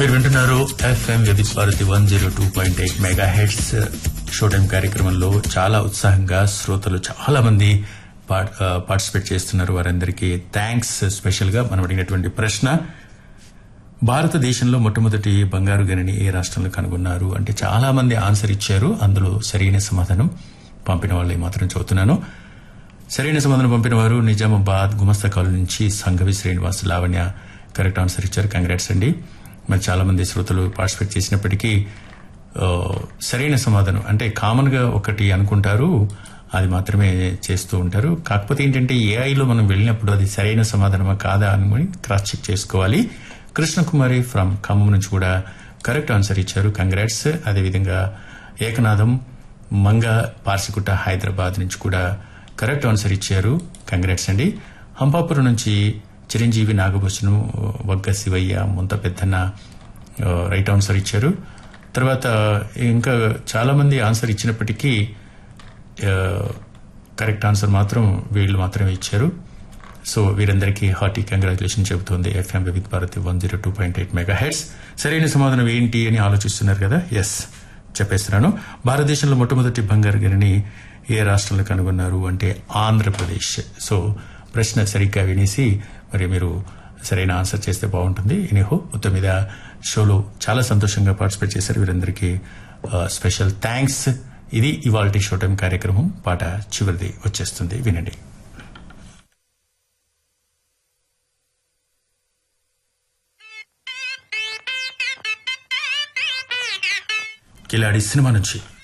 మీరు వింటున్నారు FM Vividh Bharati one zero two point eight mega hits show time కార్యక్రమంలో చాలా ఉత్సాహంగా శ్రోతలు చాలా మంది పార్టిసిపేట్ చేస్తున్నారు వారందరికీ థ్యాంక్స్ స్పెషల్ గా మనం అడిగినటువంటి ప్రశ్న భారతదేశంలో మొట్టమొదటి బంగారు గనిని ఏ రాష్ట్రంలో కనుగొన్నారు అంటే చాలా మంది ఆన్సర్ ఇచ్చారు అందులో సరైన సమాధానం పంపిన వాళ్ళు మాత్రం చదువుతున్నాను సరైన సమాధానం పంపిన వారు నిజామాబాద్ గుమస్తా కాలనీ నుంచి సంఘవి శ్రీనివాస్ లావణ్య కరెక్ట్ ఆన్సర్ ఇచ్చారు కంగ్రాట్స్ అండి మరి చాలా మంది శ్రోతలు పార్టిసిపేట్ చేసినప్పటికీ ఆ, సరైన సమాధానం అంటే కామన్ గా ఒకటి అనుకుంటారు అది మాత్రమే చేస్తూ ఉంటారు కాకపోతే ఏంటంటే ఏఐలో మనం వెళ్ళినప్పుడు అది సరైన సమాధానమా కాదా అని క్రాస్ చెక్ చేసుకోవాలి కృష్ణకుమారి ఫ్రమ్ ఖమ్మం నుంచి కూడా కరెక్ట్ ఆన్సర్ ఇచ్చారు కంగ్రాట్స్ అదేవిధంగా ఏకనాథం మంగ పార్సికుట్ట హైదరాబాద్ నుంచి కూడా కరెక్ట్ ఆన్సర్ ఇచ్చారు కంగ్రాట్స్ అండి హంపాపురం నుంచి చిరంజీవి నాగభూషణం వగ్గ శివయ్య ముంత పెద్దన్న ఆ, రైట్ ఆన్సర్ ఇచ్చారు తర్వాత ఇంకా చాలా మంది ఆన్సర్ ఇచ్చినప్పటికీ ఆ, కరెక్ట్ ఆన్సర్ మాత్రం వీళ్ళు మాత్రమే ఇచ్చారు సో వీరందరికీ హార్టీ కంగ్రాచులేషన్ చెబుతోంది FM Vividh Bharati one zero two point eight mega hits సరైన సమాధానం ఏంటి అని ఆలోచిస్తున్నారు కదా ఎస్ చెప్పేస్తున్నాను భారతదేశంలో మొట్టమొదటి బంగారు గనిని ఏ రాష్ట్రంలో కనుగొన్నారు అంటే ఆంధ్రప్రదేశ్ సో ప్రశ్న సరిగ్గా వినేసి మరి మీరు సరైన ఆన్సర్ చేస్తే బాగుంటుంది ఎనీహో మొత్తం మీద షోలో చాలా సంతోషంగా పార్టిసిపేట్ చేశారు వీరందరికీ ఆ, స్పెషల్ థ్యాంక్స్ ఇది ఇవాల్టి షో టైం కార్యక్రమం పాట చివరిది వచ్చేస్తుంది వినండి కిలాడి సినిమా నుంచి